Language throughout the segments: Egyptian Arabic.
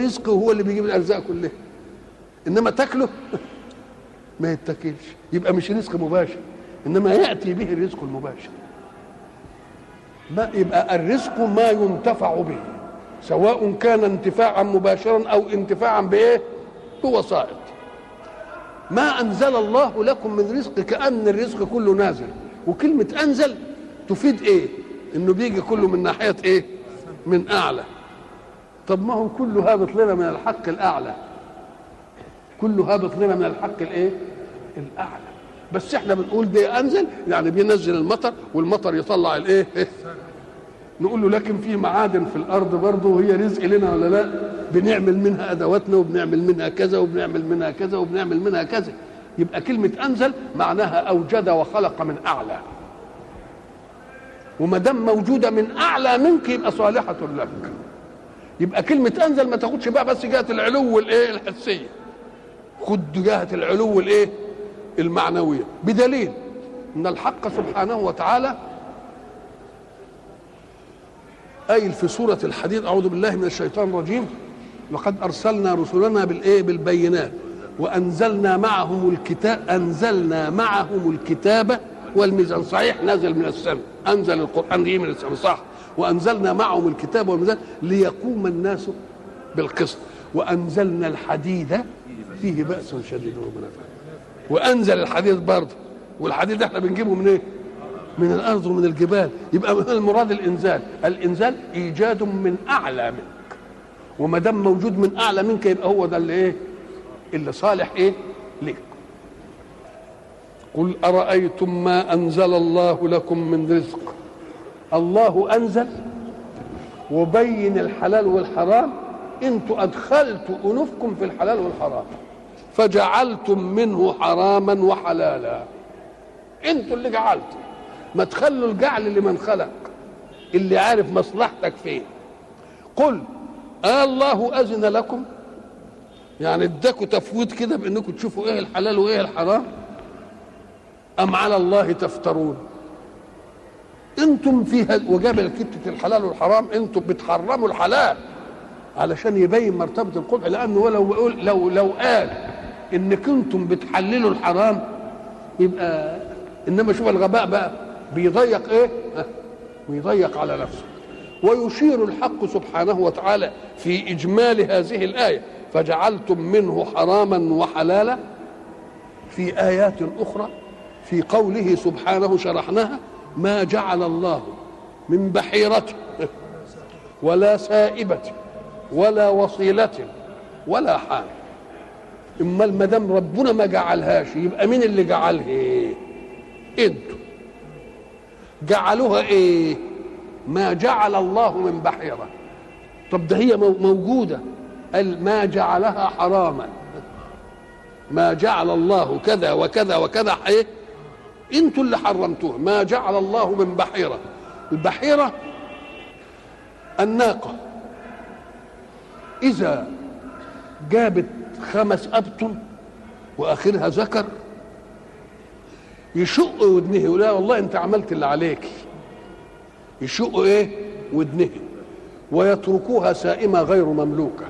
رزق وهو اللي بيجيب الارزاق كلها انما تاكله ما يتاكلش يبقى مش رزق مباشر انما ياتي به الرزق المباشر ما يبقى الرزق ما ينتفع به سواء كان انتفاعا مباشرا او انتفاعا بايه بوسائط ما انزل الله لكم من رزق كان الرزق كله نازل وكلمه انزل تفيد ايه انه بيجي كله من ناحيه ايه من اعلى طب ما هو كله هابط لنا من الحق الاعلى كله هابط لنا من الحق الايه الاعلى بس احنا بنقول ده انزل يعني بينزل المطر والمطر يطلع الايه نقول له لكن في معادن في الارض برضه وهي رزق لنا ولا لا بنعمل منها ادواتنا وبنعمل منها كذا وبنعمل منها كذا وبنعمل منها كذا يبقى كلمه انزل معناها اوجد وخلق من اعلى وما دام موجوده من اعلى منك يبقى صالحه لك يبقى كلمه انزل ما تاخدش بقى بس جهه العلو الايه الحسيه خد جهه العلو الايه المعنويه بدليل ان الحق سبحانه وتعالى قايل في سورة الحديد أعوذ بالله من الشيطان الرجيم لقد أرسلنا رسلنا بالإيه بالبينات وأنزلنا معهم الكتاب أنزلنا معهم الكتاب والميزان صحيح نزل من السماء أنزل القرآن دي من السماء صح وأنزلنا معهم الكتاب والميزان ليقوم الناس بالقسط وأنزلنا الحديد فيه بأس شديد ومنافع وأنزل الحديد برضه والحديد ده احنا بنجيبه من ايه؟ من الارض ومن الجبال يبقى المراد الانزال الانزال ايجاد من اعلى منك وما دام موجود من اعلى منك يبقى هو ده اللي ايه اللي صالح ايه لك قل ارايتم ما انزل الله لكم من رزق الله انزل وبين الحلال والحرام انتوا ادخلتوا انوفكم في الحلال والحرام فجعلتم منه حراما وحلالا انتوا اللي جعلتوا ما تخلوا الجعل لمن خلق اللي عارف مصلحتك فين قل آه الله أذن لكم يعني اداكوا تفويض كده بانكم تشوفوا ايه الحلال وايه الحرام ام على الله تفترون انتم فيها وجاب كتة الحلال والحرام انتم بتحرموا الحلال علشان يبين مرتبة القبح لانه لو لو لو قال ان كنتم بتحللوا الحرام يبقى انما شوف الغباء بقى بيضيق ايه ويضيق على نفسه ويشير الحق سبحانه وتعالى في اجمال هذه الايه فجعلتم منه حراما وحلالا في ايات اخرى في قوله سبحانه شرحناها ما جعل الله من بحيرة ولا سائبة ولا وصيلة ولا حام اما ما دام ربنا ما جعلهاش يبقى مين اللي جعلها ايه انتوا جعلوها ايه ما جعل الله من بحيره طب ده هي موجوده قال ما جعلها حراما ما جعل الله كذا وكذا وكذا ايه انتوا اللي حرمتوها ما جعل الله من بحيره البحيره الناقه اذا جابت خمس ابطن واخرها ذكر يشق ودنه يقول لا والله انت عملت اللي عليك يشق ايه ودنه ويتركوها سائمه غير مملوكه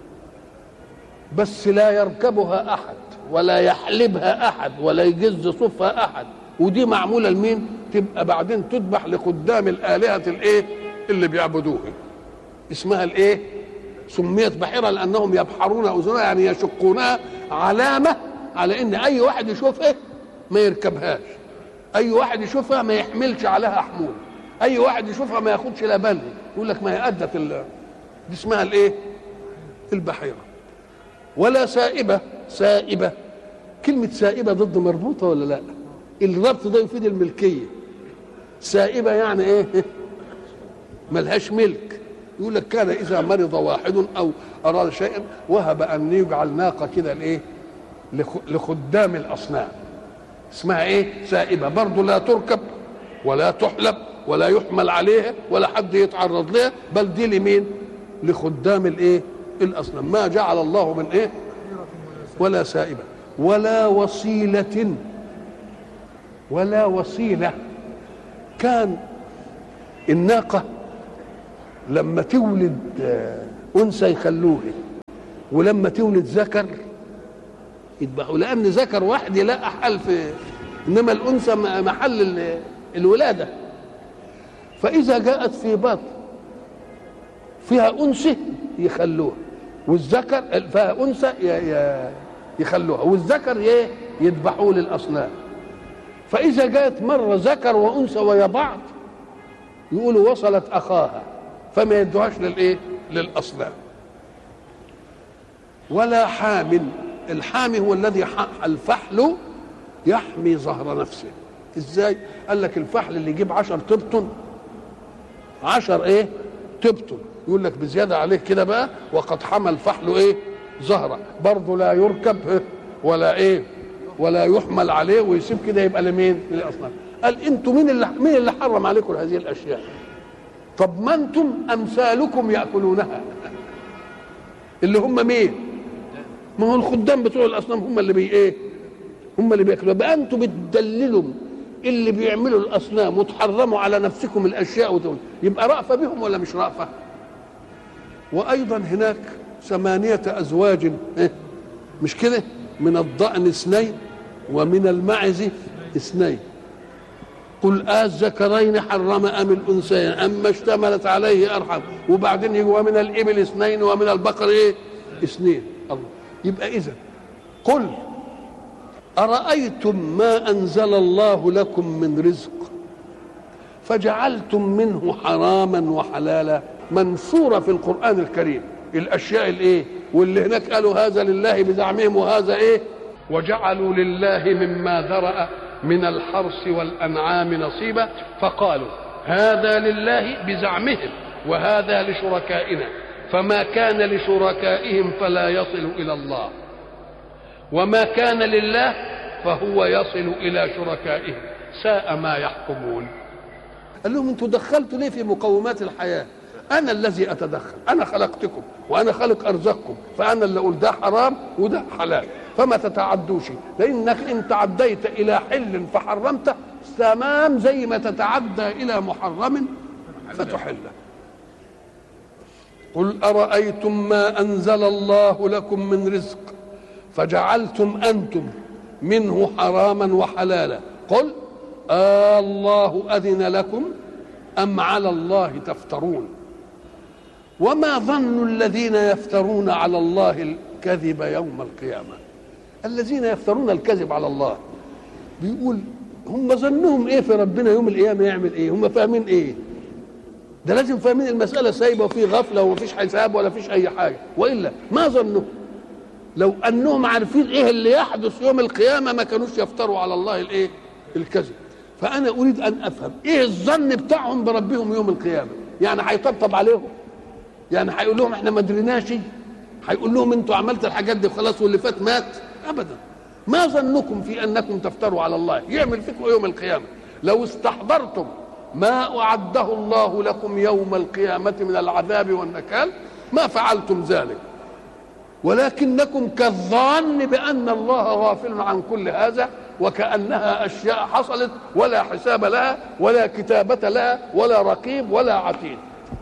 بس لا يركبها احد ولا يحلبها احد ولا يجز صفها احد ودي معموله لمين تبقى بعدين تذبح لقدام الالهه الايه اللي بيعبدوها اسمها الايه سميت بحيره لانهم يبحرون اذنها يعني يشقونها علامه على ان اي واحد يشوف ايه ما يركبهاش اي واحد يشوفها ما يحملش عليها حمول اي واحد يشوفها ما ياخدش لا باله يقول لك ما هي ادت دي اسمها الايه البحيره ولا سائبه سائبه كلمه سائبه ضد مربوطه ولا لا الربط ده يفيد الملكيه سائبه يعني ايه ملهاش ملك يقول لك كان اذا مرض واحد او اراد شيئا وهب ان يجعل ناقه كده لايه لخدام الاصنام اسمها ايه سائبه برضه لا تركب ولا تحلب ولا يحمل عليها ولا حد يتعرض لها بل دي لمين لخدام الايه الاصنام ما جعل الله من ايه ولا سائبه ولا وصيله ولا وصيله كان الناقه لما تولد انثى يخلوها ولما تولد ذكر يذبحوا لان ذكر واحد يلاقى حل في انما الانثى محل ال- الولاده فاذا جاءت في بطن فيها انثى يخلوها والذكر فيها انثى ي- ي- يخلوها والذكر ايه يذبحوه للاصنام فاذا جاءت مره ذكر وانثى ويا بعض يقولوا وصلت اخاها فما يدوهاش للايه للاصنام ولا حامل الحامي هو الذي ح- الفحل يحمي ظهر نفسه ازاي قال لك الفحل اللي يجيب عشر تبطن عشر ايه تبطن يقول لك بزيادة عليه كده بقى وقد حمل فحله ايه ظهره برضه لا يركب إيه؟ ولا ايه ولا يحمل عليه ويسيب كده يبقى لمين للاصنام قال انتوا مين اللي مين اللي حرم عليكم هذه الاشياء طب ما انتم امثالكم ياكلونها اللي هم مين ما هو الخدام بتوع الاصنام هم اللي بي ايه هم اللي بياكلوا بقى انتوا بتدللوا اللي بيعملوا الاصنام وتحرموا على نفسكم الاشياء وتقول يبقى رأفة بهم ولا مش رأفة وايضا هناك ثمانية ازواج إيه؟ مش كده من الضأن اثنين ومن المعز اثنين قل الذكرين حرم ام الانثيين اما اشتملت عليه ارحم وبعدين يجوا من الابل اثنين ومن البقر ايه اثنين الله يبقى اذا قل ارايتم ما انزل الله لكم من رزق فجعلتم منه حراما وحلالا منصوره في القران الكريم الاشياء الايه واللي هناك قالوا هذا لله بزعمهم وهذا ايه وجعلوا لله مما ذرأ من الحرث والأنعام نصيبا فقالوا هذا لله بزعمهم وهذا لشركائنا فما كان لشركائهم فلا يصل إلى الله وما كان لله فهو يصل إلى شركائهم ساء ما يحكمون قال لهم انتوا دخلتوا ليه في مقومات الحياه انا الذي اتدخل انا خلقتكم وانا خلق ارزاقكم فانا اللي اقول ده حرام وده حلال فما تتعدوش لانك ان تعديت الى حل فحرمته تمام زي ما تتعدى الى محرم فتحله قل ارايتم ما انزل الله لكم من رزق فجعلتم انتم منه حراما وحلالا قل آه الله اذن لكم ام على الله تفترون وما ظن الذين يفترون على الله الكذب يوم القيامه الذين يفترون الكذب على الله بيقول هم ظنهم ايه في ربنا يوم القيامه يعمل ايه هم فاهمين ايه ده لازم فاهمين المساله سايبه وفي غفله ومفيش حساب ولا فيش اي حاجه والا ما ظنهم لو انهم عارفين ايه اللي يحدث يوم القيامه ما كانوش يفتروا على الله الايه الكذب فانا اريد ان افهم ايه الظن بتاعهم بربهم يوم القيامه يعني هيطبطب عليهم يعني هيقول لهم احنا ما دريناش هيقول لهم انتوا عملت الحاجات دي خلاص واللي فات مات ابدا ما ظنكم في انكم تفتروا على الله يعمل فيكم يوم القيامه لو استحضرتم ما اعده الله لكم يوم القيامه من العذاب والنكال ما فعلتم ذلك ولكنكم كالظان بان الله غافل عن كل هذا وكانها اشياء حصلت ولا حساب لها ولا كتابه لها ولا رقيب ولا عتيد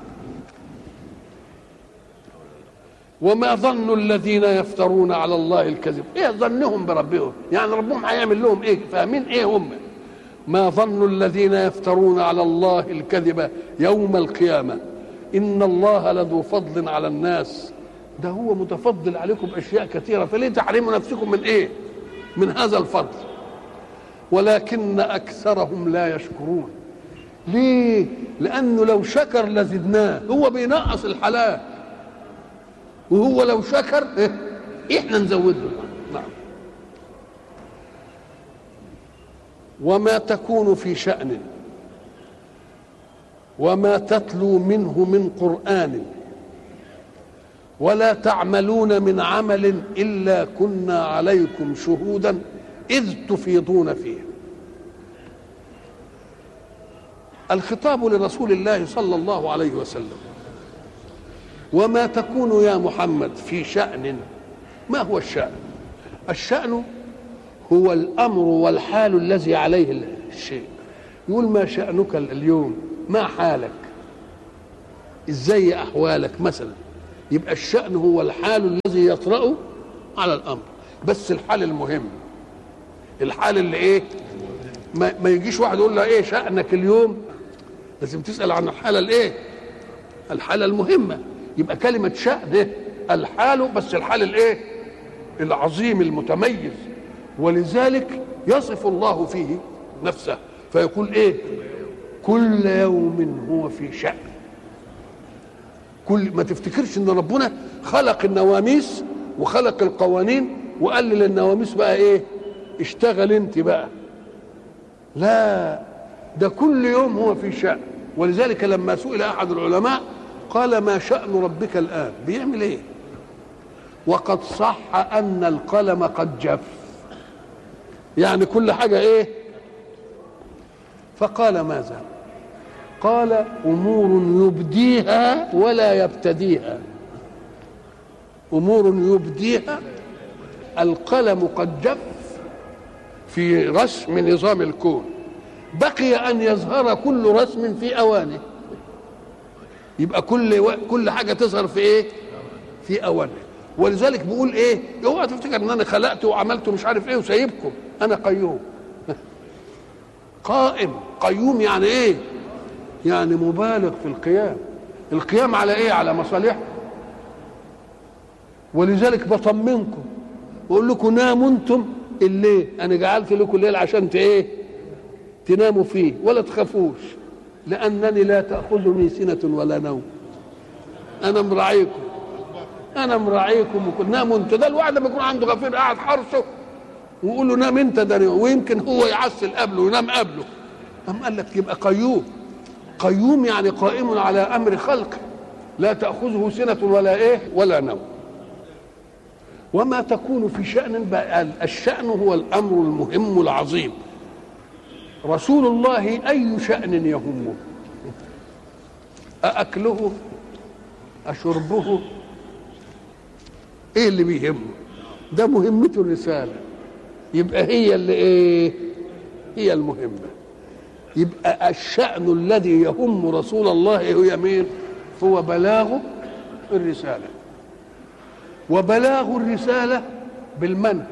وما ظن الذين يفترون على الله الكذب ايه ظنهم بربهم يعني ربهم هيعمل لهم ايه فاهمين ايه هم ما ظن الذين يفترون على الله الكذب يوم القيامه ان الله لذو فضل على الناس ده هو متفضل عليكم باشياء كثيره فليه تحرموا نفسكم من ايه من هذا الفضل ولكن اكثرهم لا يشكرون ليه لانه لو شكر لزدناه هو بينقص الحلال وهو لو شكر إيه؟ احنا نزود له نعم وما تكون في شأن وما تتلو منه من قرآن ولا تعملون من عمل إلا كنا عليكم شهودا إذ تفيضون فيه الخطاب لرسول الله صلى الله عليه وسلم وما تكون يا محمد في شأن ما هو الشأن الشأن هو الأمر والحال الذي عليه الشيء يقول ما شأنك اليوم ما حالك ازاي أحوالك مثلا يبقى الشأن هو الحال الذي يطرأ على الأمر بس الحال المهم الحال اللي ايه ما, ما يجيش واحد يقول له ايه شأنك اليوم لازم تسأل عن الحالة الايه الحالة المهمة يبقى كلمة شأن ده الحال بس الحال الايه العظيم المتميز ولذلك يصف الله فيه نفسه فيقول ايه كل يوم هو في شأن كل ما تفتكرش ان ربنا خلق النواميس وخلق القوانين وقال للنواميس بقى ايه اشتغل انت بقى لا ده كل يوم هو في شأن ولذلك لما سئل احد العلماء قال ما شأن ربك الآن بيعمل ايه وقد صح أن القلم قد جف يعني كل حاجة ايه فقال ماذا قال أمور يبديها ولا يبتديها أمور يبديها القلم قد جف في رسم نظام الكون بقي أن يظهر كل رسم في أوانه يبقى كل و... كل حاجه تظهر في ايه في اوانها ولذلك بيقول ايه اوعى تفتكر ان انا خلقت وعملت مش عارف ايه وسايبكم انا قيوم قائم قيوم يعني ايه يعني مبالغ في القيام القيام على ايه على مصالحكم ولذلك بطمنكم بقول لكم ناموا انتم الليل انا جعلت لكم الليل عشان ايه تناموا فيه ولا تخافوش لأنني لا تأخذني سنة ولا نوم أنا مراعيكم أنا مراعيكم وكل ناموا أنتوا ده الواحد لما يكون عنده غفير قاعد حرسه ويقول له نام أنت ده ويمكن هو يعسل قبله وينام قبله أم قال لك يبقى قيوم قيوم يعني قائم على أمر خلقه لا تأخذه سنة ولا إيه ولا نوم وما تكون في شأن بقى الشأن هو الأمر المهم العظيم رسول الله أي شأن يهمه أأكله أشربه إيه اللي بيهمه ده مهمته الرسالة يبقى هي اللي إيه هي المهمة يبقى الشأن الذي يهم رسول الله هي مين هو بلاغ الرسالة وبلاغ الرسالة بالمنهج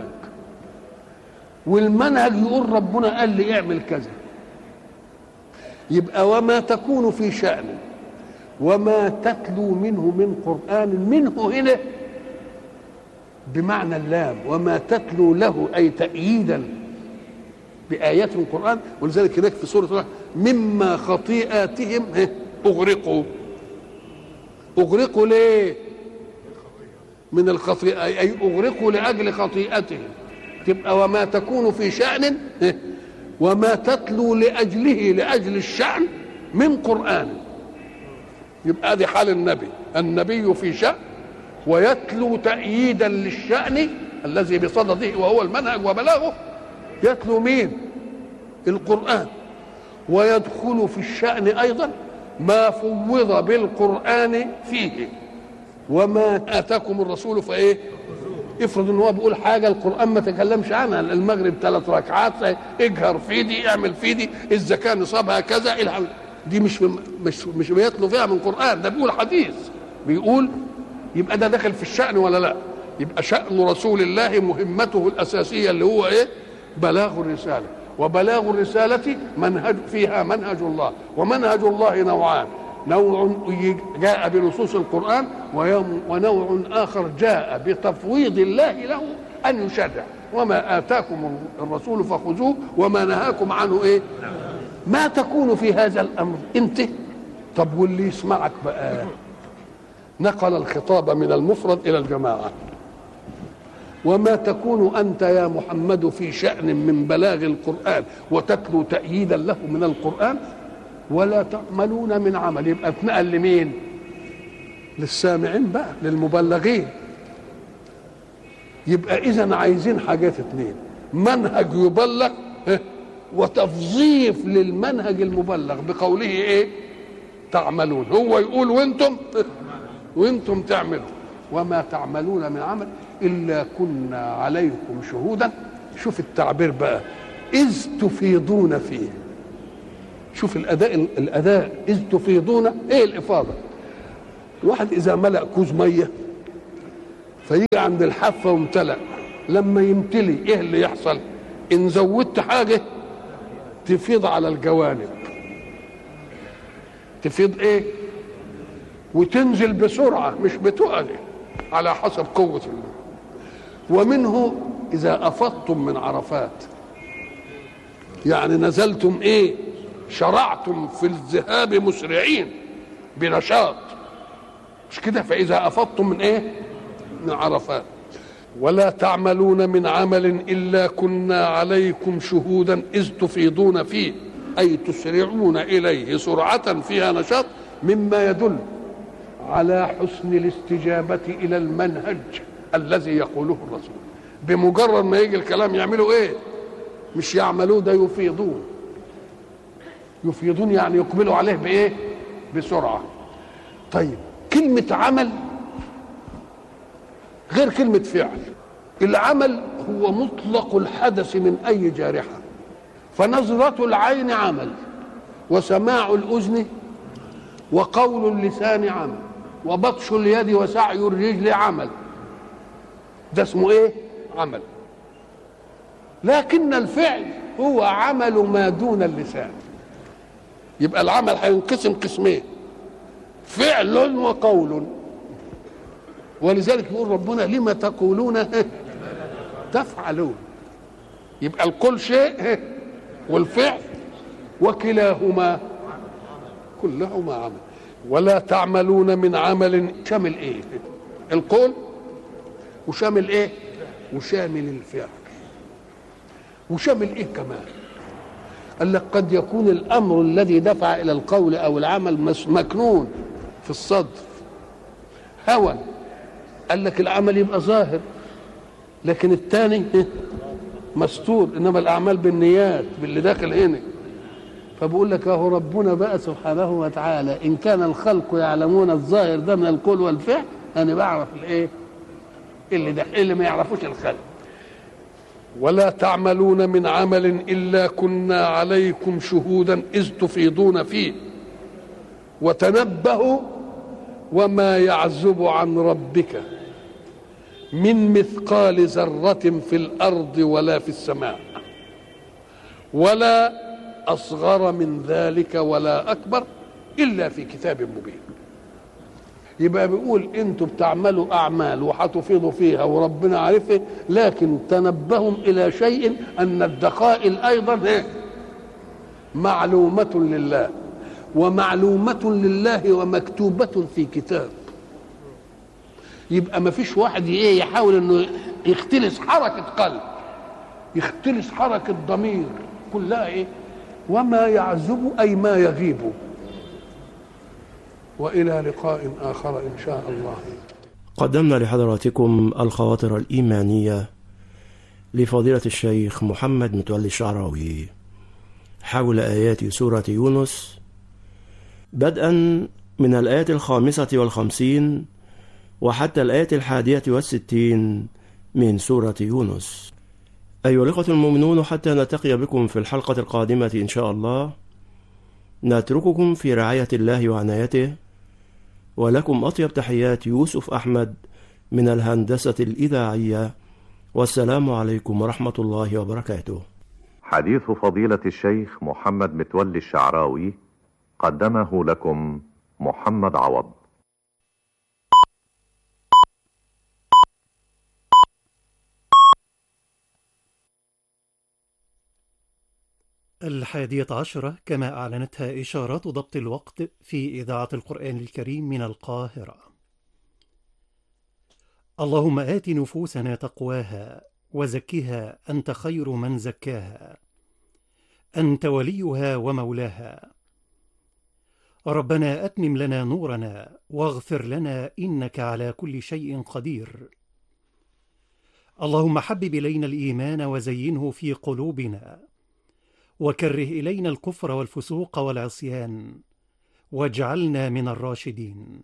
والمنهج يقول ربنا قال لي اعمل كذا يبقى وما تكون في شأن وما تتلو منه من قرآن منه هنا بمعنى اللام وما تتلو له أي تأييدا بآيات من القرآن ولذلك هناك في سورة الله مما خطيئاتهم أغرقوا أغرقوا ليه من الخطيئة أي أغرقوا لأجل خطيئتهم تبقى وما تكون في شأن وما تتلو لأجله لأجل الشأن من قرآن يبقى دي حال النبي النبي في شأن ويتلو تأييدا للشأن الذي بصدده وهو المنهج وبلاغه يتلو مين القرآن ويدخل في الشأن أيضا ما فوض بالقرآن فيه وما آتاكم الرسول فإيه افرض ان هو بيقول حاجه القران ما تكلمش عنها المغرب ثلاث ركعات اجهر في دي اعمل في دي الزكاه نصابها كذا دي مش مش مش بيتلو فيها من قران ده بيقول حديث بيقول يبقى ده داخل في الشأن ولا لا يبقى شأن رسول الله مهمته الأساسية اللي هو إيه بلاغ الرسالة وبلاغ الرسالة منهج فيها منهج الله ومنهج الله نوعان نوع جاء بنصوص القرآن ونوع آخر جاء بتفويض الله له أن يشرع وما آتاكم الرسول فخذوه وما نهاكم عنه إيه ما تكون في هذا الأمر أنت طب واللي يسمعك بقى نقل الخطاب من المفرد إلى الجماعة وما تكون أنت يا محمد في شأن من بلاغ القرآن وتتلو تأييدا له من القرآن ولا تعملون من عمل يبقى اتنقل لمين للسامعين بقى للمبلغين يبقى اذا عايزين حاجات اتنين منهج يبلغ وتفظيف للمنهج المبلغ بقوله ايه تعملون هو يقول وانتم وانتم تعملوا وما تعملون من عمل الا كنا عليكم شهودا شوف التعبير بقى اذ تفيضون فيه شوف الاداء الاداء اذ تفيضون ايه الافاضه واحد اذا ملأ كوز ميه فيجي عند الحافه وامتلأ لما يمتلي ايه اللي يحصل ان زودت حاجه تفيض على الجوانب تفيض ايه وتنزل بسرعه مش بتقل على حسب قوه الله ومنه اذا افضتم من عرفات يعني نزلتم ايه شرعتم في الذهاب مسرعين بنشاط مش كده فاذا افضتم من ايه من عرفات ولا تعملون من عمل الا كنا عليكم شهودا اذ تفيضون فيه اي تسرعون اليه سرعه فيها نشاط مما يدل على حسن الاستجابه الى المنهج الذي يقوله الرسول بمجرد ما يجي الكلام يعملوا ايه مش يعملوه ده يفيضون يفيضون يعني يقبلوا عليه بايه بسرعه طيب كلمه عمل غير كلمه فعل العمل هو مطلق الحدث من اي جارحه فنظره العين عمل وسماع الاذن وقول اللسان عمل وبطش اليد وسعي الرجل عمل ده اسمه ايه عمل لكن الفعل هو عمل ما دون اللسان يبقى العمل هينقسم قسمين فعل وقول ولذلك يقول ربنا لما تقولون تفعلون يبقى القول شيء والفعل وكلاهما كلهما عمل ولا تعملون من عمل شامل ايه القول وشامل ايه وشامل الفعل وشامل ايه كمان قال لك قد يكون الامر الذي دفع الى القول او العمل مكنون في الصدر هوى قال لك العمل يبقى ظاهر لكن الثاني مستور انما الاعمال بالنيات باللي داخل هنا فبقول لك اهو ربنا بقى سبحانه وتعالى ان كان الخلق يعلمون الظاهر ده من القول والفعل انا بعرف الايه اللي ده اللي ما يعرفوش الخلق ولا تعملون من عمل الا كنا عليكم شهودا اذ تفيضون فيه وتنبهوا وما يعزب عن ربك من مثقال ذره في الارض ولا في السماء ولا اصغر من ذلك ولا اكبر الا في كتاب مبين يبقى بيقول انتوا بتعملوا اعمال وهتفيضوا فيها وربنا عارفه لكن تنبهوا الى شيء ان الدقائل ايضا ايه معلومه لله ومعلومه لله ومكتوبه في كتاب يبقى ما فيش واحد ايه يحاول انه يختلس حركه قلب يختلس حركه ضمير كلها ايه وما يعزب اي ما يغيب والى لقاء اخر ان شاء الله قدمنا لحضراتكم الخواطر الايمانيه لفضيله الشيخ محمد متولي الشعراوي حول ايات سوره يونس بدءا من الايه الخامسه والخمسين وحتى الايه الحاديه والستين من سوره يونس ايها الاخوه المؤمنون حتى نلتقي بكم في الحلقه القادمه ان شاء الله نترككم في رعايه الله وعنايته ولكم أطيب تحيات يوسف أحمد من الهندسة الإذاعية والسلام عليكم ورحمة الله وبركاته حديث فضيلة الشيخ محمد متولي الشعراوي قدمه لكم محمد عوض الحادية عشرة كما أعلنتها إشارات ضبط الوقت في إذاعة القرآن الكريم من القاهرة. اللهم آت نفوسنا تقواها وزكها أنت خير من زكاها. أنت وليها ومولاها. ربنا أتمم لنا نورنا واغفر لنا إنك على كل شيء قدير. اللهم حبب إلينا الإيمان وزينه في قلوبنا. وكره الينا الكفر والفسوق والعصيان واجعلنا من الراشدين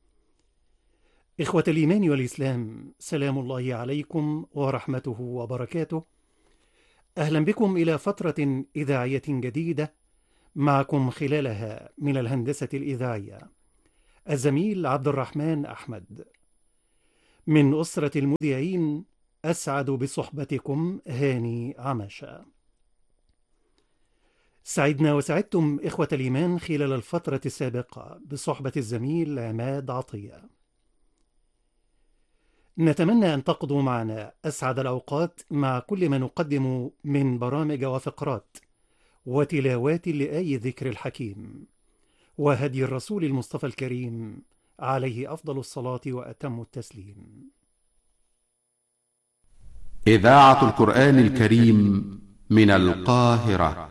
اخوه الايمان والاسلام سلام الله عليكم ورحمته وبركاته اهلا بكم الى فتره اذاعيه جديده معكم خلالها من الهندسه الاذاعيه الزميل عبد الرحمن أحمد من أسرة المذيعين أسعد بصحبتكم هاني عماشة سعدنا وسعدتم إخوة الإيمان خلال الفترة السابقة بصحبة الزميل عماد عطية نتمنى أن تقضوا معنا أسعد الأوقات مع كل ما نقدم من برامج وفقرات وتلاوات لآي الذكر الحكيم وهدي الرسول المصطفى الكريم عليه أفضل الصلاة وأتم التسليم إذاعة القرآن الكريم من القاهرة